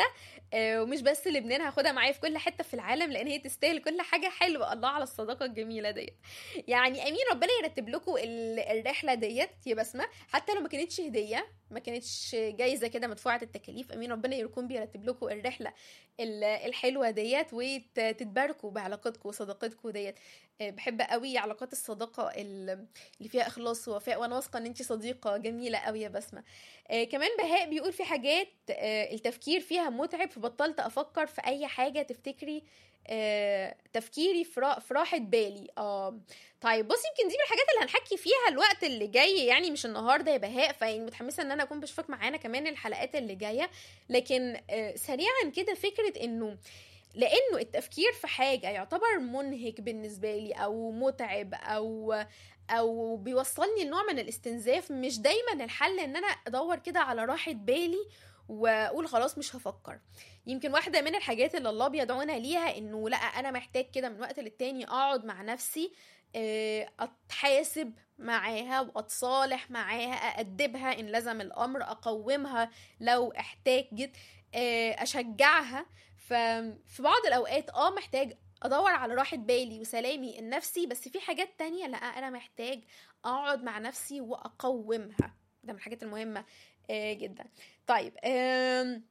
حته آه، ومش بس لبنان هاخدها معايا في كل حته في العالم لان هي تستاهل كل حاجه حلوه الله على الصداقه الجميله ديت يعني امين ربنا يرتب لكم ال- الرحله ديت يا بسمه حتى لو ما كانتش هديه ما كانتش جايزه كده مدفوعه التكاليف امين ربنا يكون بيرتب لكم الرحله ال- الحلوه ديت وتتباركوا بعلاقتكم وصداقتكم ديت آه، بحب قوي علاقات الصداقه ال- اللي فيها اخلاص ووفاء وانا واثقه ان انت صديقه جميله قوي يا بسمه آه كمان بهاء بيقول في حاجات آه التفكير فيها متعب فبطلت افكر في اي حاجه تفتكري آه تفكيري في را- في راحه بالي اه طيب بصي يمكن دي من الحاجات اللي هنحكي فيها الوقت اللي جاي يعني مش النهارده يا بهاء فيعني متحمسه ان انا اكون بشوفك معانا كمان الحلقات اللي جايه لكن آه سريعا كده فكره انه لانه التفكير في حاجه يعتبر منهك بالنسبه لي او متعب او او بيوصلني لنوع من الاستنزاف مش دايما الحل ان انا ادور كده على راحه بالي واقول خلاص مش هفكر يمكن واحده من الحاجات اللي الله بيدعونا ليها انه لا انا محتاج كده من وقت للتاني اقعد مع نفسي آه، اتحاسب معاها واتصالح معاها اادبها ان لزم الامر اقومها لو احتاجت آه، اشجعها ففي بعض الاوقات اه محتاج ادور على راحه بالي وسلامي النفسي بس في حاجات تانية لا انا محتاج اقعد مع نفسي واقومها ده من الحاجات المهمه آه، جدا طيب آم،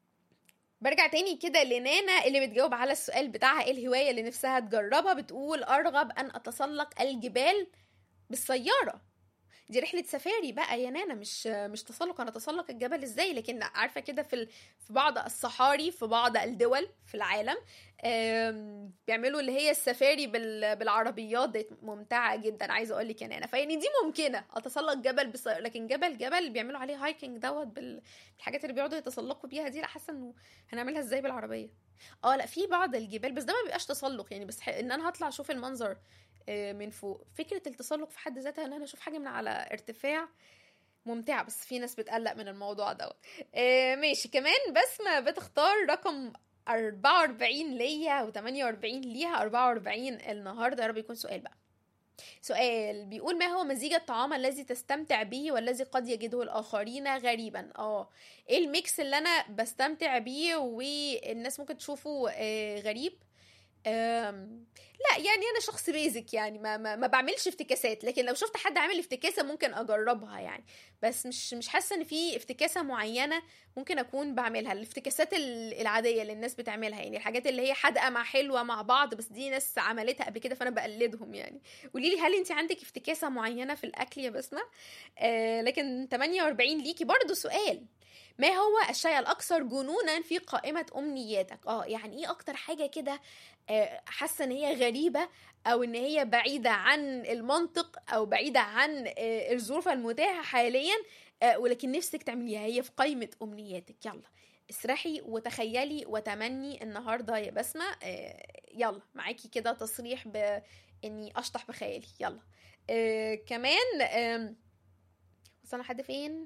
برجع تاني كده لنانا اللي بتجاوب على السؤال بتاعها ايه الهوايه اللي نفسها تجربها بتقول ارغب ان اتسلق الجبال بالسياره دي رحله سفاري بقى يا نانا مش مش تسلق انا اتسلق الجبل ازاي لكن عارفه كده في ال... في بعض الصحاري في بعض الدول في العالم آم، بيعملوا اللي هي السفاري بال... بالعربيات دي ممتعه جدا عايزه اقول لك يا نانا فيعني دي ممكنه اتسلق جبل بس لكن جبل جبل اللي بيعملوا عليه هايكنج دوت بال... بالحاجات اللي بيقعدوا يتسلقوا بيها دي لا حاسه انه هنعملها ازاي بالعربيه اه لا في بعض الجبال بس ده ما بيبقاش تسلق يعني بس ح... ان انا هطلع اشوف المنظر آه، من فوق فكره التسلق في حد ذاتها ان انا اشوف حاجه من على ارتفاع ممتعة بس في ناس بتقلق من الموضوع دوت آه ماشي كمان بسمة بتختار رقم 44 ليا و48 ليها 44 النهارده يا رب يكون سؤال بقى سؤال بيقول ما هو مزيج الطعام الذي تستمتع به والذي قد يجده الآخرين غريبا اه ايه الميكس اللي انا بستمتع بيه والناس ممكن تشوفه آه غريب أم، لا يعني انا شخص بيزك يعني ما, ما, ما بعملش افتكاسات لكن لو شفت حد عامل افتكاسه ممكن اجربها يعني بس مش مش حاسه ان في افتكاسه معينه ممكن اكون بعملها الافتكاسات ال- العاديه اللي الناس بتعملها يعني الحاجات اللي هي حادقه مع حلوه مع بعض بس دي ناس عملتها قبل كده فانا بقلدهم يعني قولي لي هل انت عندك افتكاسه معينه في الاكل يا بسمه آه لكن 48 ليكي برضو سؤال ما هو الشيء الاكثر جنونا في قائمه امنياتك اه يعني ايه اكتر حاجه كده آه، حاسه ان هي غريبه او ان هي بعيده عن المنطق او بعيده عن آه، الظروف المتاحه حاليا آه، ولكن نفسك تعمليها هي في قائمه امنياتك يلا اسرحي وتخيلي وتمني النهارده يا بسمه آه، يلا معاكي كده تصريح باني اشطح بخيالي يلا آه، كمان آم، وصلنا لحد فين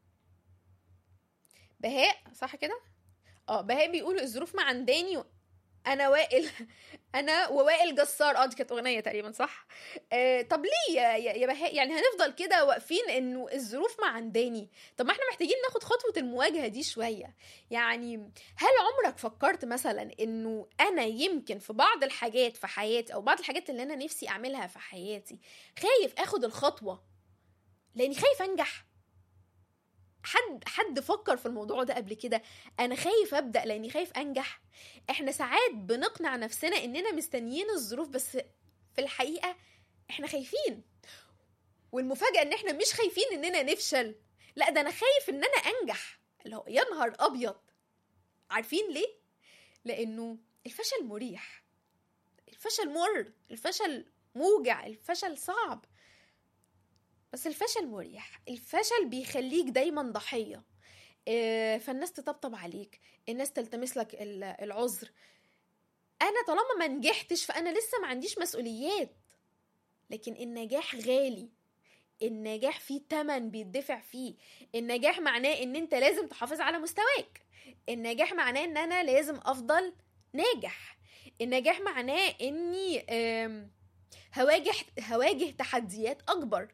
بهاء صح كده اه بهاء بيقول الظروف ما عنداني انا وائل انا ووائل جسار اه دي كانت اغنيه تقريبا صح آه طب ليه يا, يا يا بهاء يعني هنفضل كده واقفين انه الظروف ما عنداني طب ما احنا محتاجين ناخد خطوه المواجهه دي شويه يعني هل عمرك فكرت مثلا انه انا يمكن في بعض الحاجات في حياتي او بعض الحاجات اللي انا نفسي اعملها في حياتي خايف اخد الخطوه لاني خايف انجح حد حد فكر في الموضوع ده قبل كده انا خايف ابدا لاني خايف انجح احنا ساعات بنقنع نفسنا اننا مستنيين الظروف بس في الحقيقه احنا خايفين والمفاجاه ان احنا مش خايفين اننا نفشل لا ده انا خايف ان انا انجح اللي هو يا نهار ابيض عارفين ليه لانه الفشل مريح الفشل مر الفشل موجع الفشل صعب بس الفشل مريح الفشل بيخليك دايما ضحية آه، فالناس تطبطب عليك الناس تلتمس لك ال- العذر انا طالما ما نجحتش فانا لسه ما عنديش مسؤوليات لكن النجاح غالي النجاح فيه تمن بيدفع فيه النجاح معناه ان انت لازم تحافظ على مستواك النجاح معناه ان انا لازم افضل ناجح النجاح معناه اني آم، هواجه هواجه تحديات اكبر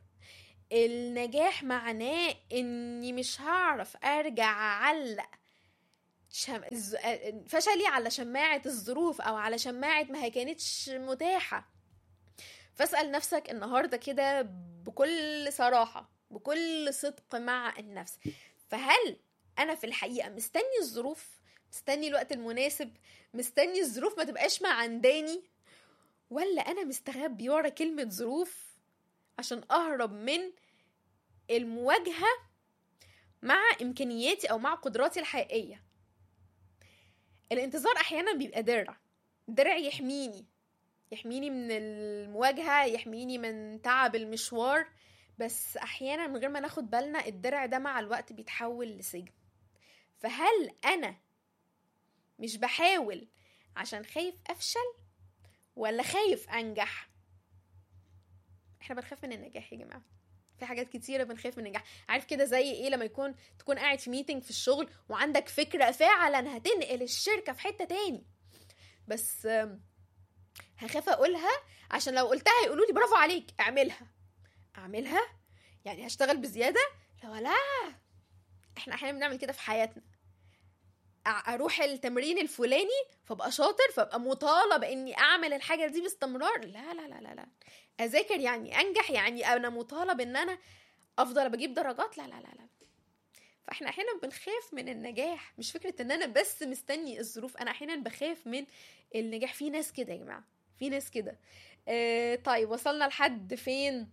النجاح معناه اني مش هعرف ارجع اعلق شم... الز... آه، فشلي على شماعة الظروف أو على شماعة ما هي كانتش متاحة فاسأل نفسك النهاردة كده بكل صراحة بكل صدق مع النفس فهل أنا في الحقيقة مستني الظروف مستني الوقت المناسب مستني الظروف ما تبقاش معنداني ولا أنا مستخبي ورا كلمة ظروف عشان أهرب من المواجهة مع إمكانياتي أو مع قدراتي الحقيقية الانتظار أحيانا بيبقى درع درع يحميني يحميني من المواجهة يحميني من تعب المشوار بس أحيانا من غير ما ناخد بالنا الدرع ده مع الوقت بيتحول لسجن فهل أنا مش بحاول عشان خايف أفشل ولا خايف أنجح احنا بنخاف من النجاح يا جماعة في حاجات كتيرة بنخاف من النجاح عارف كده زي ايه لما يكون تكون قاعد في ميتنج في الشغل وعندك فكرة فعلا هتنقل الشركة في حتة تاني بس آم، هخاف اقولها عشان لو قلتها يقولوا لي برافو عليك اعملها اعملها يعني هشتغل بزيادة لا لا احنا احيانا بنعمل كده في حياتنا أ- اروح التمرين الفلاني فابقى شاطر فابقى مطالب اني اعمل الحاجه دي باستمرار لا لا لا لا لا اذاكر يعني انجح يعني انا مطالب ان انا افضل بجيب درجات لا لا لا لا فاحنا احيانا بنخاف من النجاح مش فكره ان انا بس مستني الظروف انا احيانا بخاف من النجاح في ناس كده يا جماعه في ناس كده آه طيب وصلنا لحد فين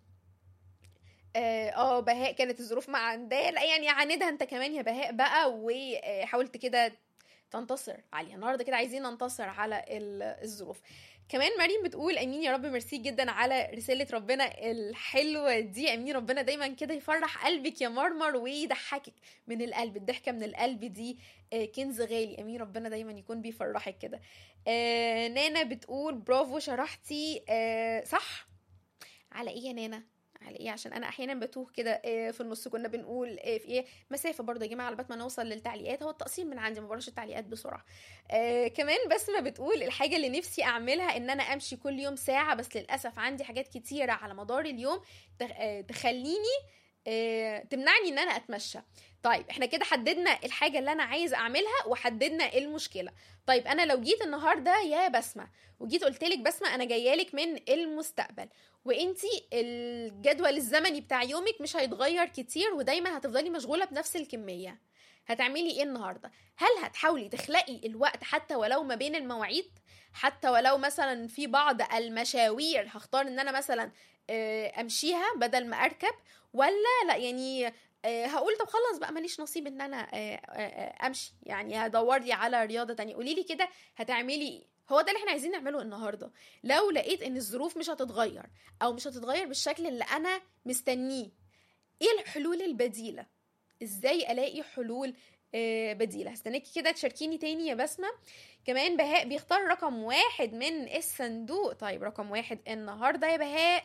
اه آه، بهاء كانت الظروف مع عندها لا يعني عاندها انت كمان يا بهاء بقى وحاولت كده تنتصر عليها النهارده كده عايزين ننتصر على ال- الظروف كمان مريم بتقول امين يا رب ميرسي جدا على رساله ربنا الحلوه دي امين ربنا دايما كده يفرح قلبك يا مرمر ويضحكك من القلب الضحكه من القلب دي آه، كنز غالي امين ربنا دايما يكون بيفرحك كده آه، نانا بتقول برافو شرحتي آه، صح على ايه يا نانا على ايه عشان انا احيانا بتوه كده آه، في النص كنا بنقول آه، في ايه مسافه برضه يا جماعه على بال ما نوصل للتعليقات هو التقسيم من عندي ما بقراش التعليقات بسرعه آه كمان بسمة بتقول الحاجة اللي نفسي أعملها إن أنا أمشي كل يوم ساعة بس للأسف عندي حاجات كتيرة على مدار اليوم تخ- آه، تخليني آه، تمنعني إن أنا أتمشى طيب احنا كده حددنا الحاجة اللي أنا عايز أعملها وحددنا المشكلة طيب أنا لو جيت النهاردة يا بسمة وجيت قلتلك بسمة أنا جايالك من المستقبل وانتي الجدول الزمني بتاع يومك مش هيتغير كتير ودايما هتفضلي مشغولة بنفس الكمية هتعملي ايه النهارده هل هتحاولي تخلقي الوقت حتى ولو ما بين المواعيد حتى ولو مثلا في بعض المشاوير هختار ان انا مثلا آه، امشيها بدل ما اركب ولا لا يعني آه، هقول طب خلاص بقى ماليش نصيب ان انا آه، آه، آه، امشي يعني هدور لي على رياضه تانية قولي لي كده هتعملي ايه هو ده اللي احنا عايزين نعمله النهارده لو لقيت ان الظروف مش هتتغير او مش هتتغير بالشكل اللي انا مستنيه ايه الحلول البديله ازاي الاقي حلول آه، بديله هستناكي كده تشاركيني تاني يا بسمه كمان بهاء بيختار رقم واحد من الصندوق طيب رقم واحد النهارده يا بهاء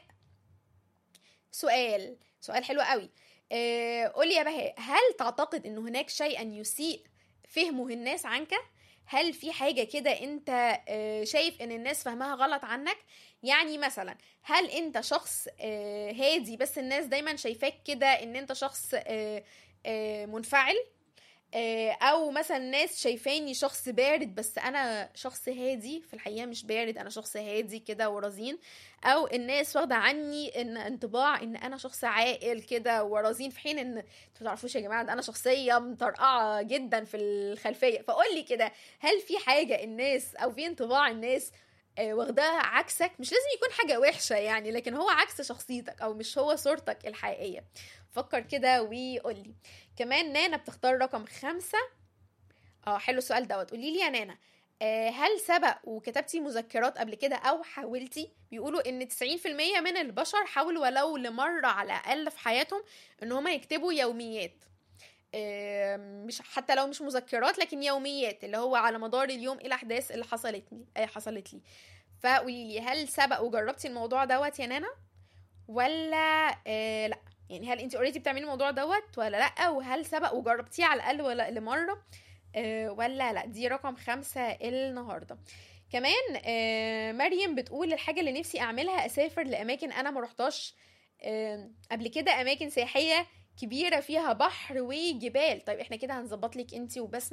سؤال سؤال حلو قوي آه، قولي يا بهاء هل تعتقد ان هناك شيئا يسيء فهمه الناس عنك هل في حاجة كده انت آه، شايف ان الناس فاهمها غلط عنك يعني مثلا هل انت شخص آه، هادي بس الناس دايما شايفاك كده ان انت شخص آه، آه، منفعل آه، او مثلا ناس شايفاني شخص بارد بس انا شخص هادي في الحقيقه مش بارد انا شخص هادي كده ورزين او الناس واخده عني ان انطباع ان انا شخص عاقل كده ورزين في حين ان انتوا تعرفوش يا جماعه ده انا شخصيه مطرقعه جدا في الخلفيه فقول لي كده هل في حاجه الناس او في انطباع الناس آه، واخداها عكسك مش لازم يكون حاجه وحشه يعني لكن هو عكس شخصيتك او مش هو صورتك الحقيقيه فكر كده وقول لي كمان نانا بتختار رقم خمسة اه حلو السؤال دوت قولي لي يا نانا آه، هل سبق وكتبتي مذكرات قبل كده او حاولتي بيقولوا ان 90% من البشر حاولوا ولو لمرة على الاقل في حياتهم ان هما يكتبوا يوميات آه، مش حتى لو مش مذكرات لكن يوميات اللي هو على مدار اليوم ايه الاحداث اللي حصلت لي آه، حصلت لي فقولي لي هل سبق وجربتي الموضوع دوت يا نانا ولا آه لا يعني هل انت اوريدي بتعملي الموضوع دوت ولا لا وهل سبق وجربتيه على الاقل ولا لمره آه ولا لا دي رقم خمسة النهارده كمان آه مريم بتقول الحاجه اللي نفسي اعملها اسافر لاماكن انا ما رحتش آه قبل كده اماكن سياحيه كبيره فيها بحر وجبال طيب احنا كده هنظبط لك انت وبسمه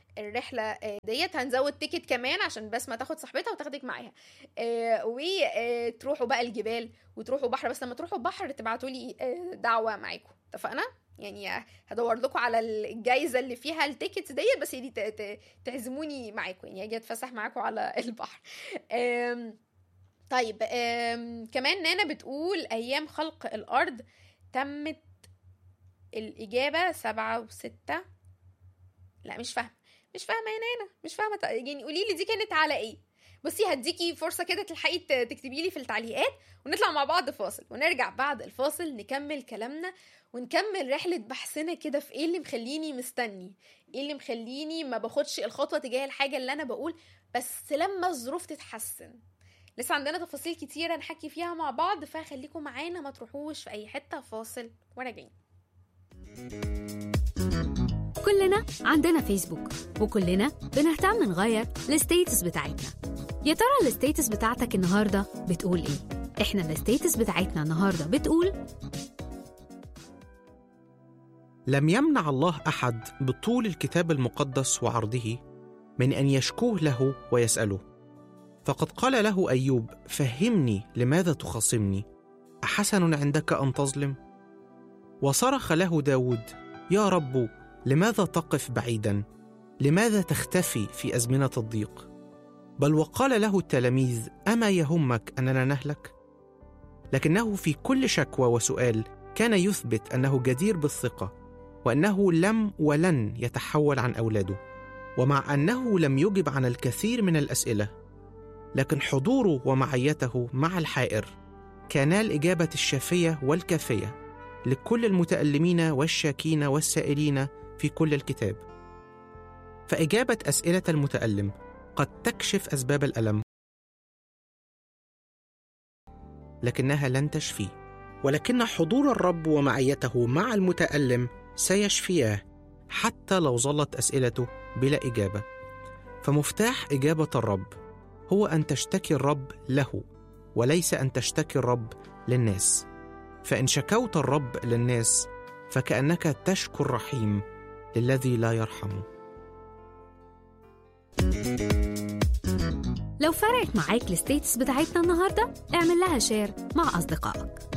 الرحله آه، ديت هنزود تيكت كمان عشان بسمه تاخد صاحبتها وتاخدك معاها آه، وتروحوا بقى الجبال وتروحوا بحر بس لما تروحوا البحر تبعتوا لي آه، دعوه معاكم اتفقنا يعني هدور لكم على الجايزه اللي فيها التيكتس ديت بس دي ت- ت- تعزموني معاكم يعني اجي اتفسح معاكم على البحر آم، طيب آم، كمان نانا بتقول ايام خلق الارض تمت الاجابه سبعة وستة لا مش فاهمه مش فاهمه يا نانا مش فاهمه ط- يعني قولي لي دي كانت على ايه بصي هديكي فرصه كده تلحقي ت- تكتبي لي في التعليقات ونطلع مع بعض فاصل ونرجع بعد الفاصل نكمل كلامنا ونكمل رحله بحثنا كده في ايه اللي مخليني مستني ايه اللي مخليني ما باخدش الخطوه تجاه الحاجه اللي انا بقول بس لما الظروف تتحسن لسه عندنا تفاصيل كتيره نحكي فيها مع بعض فخليكم معانا ما تروحوش في اي حته فاصل وراجعين كلنا عندنا فيسبوك وكلنا بنهتم نغير الستيتس بتاعتنا يا ترى الستيتس بتاعتك النهارده بتقول ايه احنا الستيتس بتاعتنا النهارده بتقول لم يمنع الله احد بطول الكتاب المقدس وعرضه من ان يشكوه له ويساله فقد قال له ايوب فهمني لماذا تخاصمني احسن عندك ان تظلم وصرخ له داود يا رب لماذا تقف بعيدا لماذا تختفي في ازمنه الضيق بل وقال له التلاميذ اما يهمك اننا نهلك لكنه في كل شكوى وسؤال كان يثبت انه جدير بالثقه وانه لم ولن يتحول عن اولاده ومع انه لم يجب عن الكثير من الاسئله لكن حضوره ومعيته مع الحائر كانا الاجابه الشافيه والكافيه لكل المتالمين والشاكين والسائلين في كل الكتاب فاجابه اسئله المتالم قد تكشف اسباب الالم لكنها لن تشفيه ولكن حضور الرب ومعيته مع المتالم سيشفياه حتى لو ظلت اسئلته بلا اجابه فمفتاح اجابه الرب هو ان تشتكي الرب له وليس ان تشتكي الرب للناس فان شكوت الرب للناس فكانك تشكو الرحيم للذي لا يرحمه لو فرقت معاك الستيتس بتاعتنا النهارده اعمل لها شير مع اصدقائك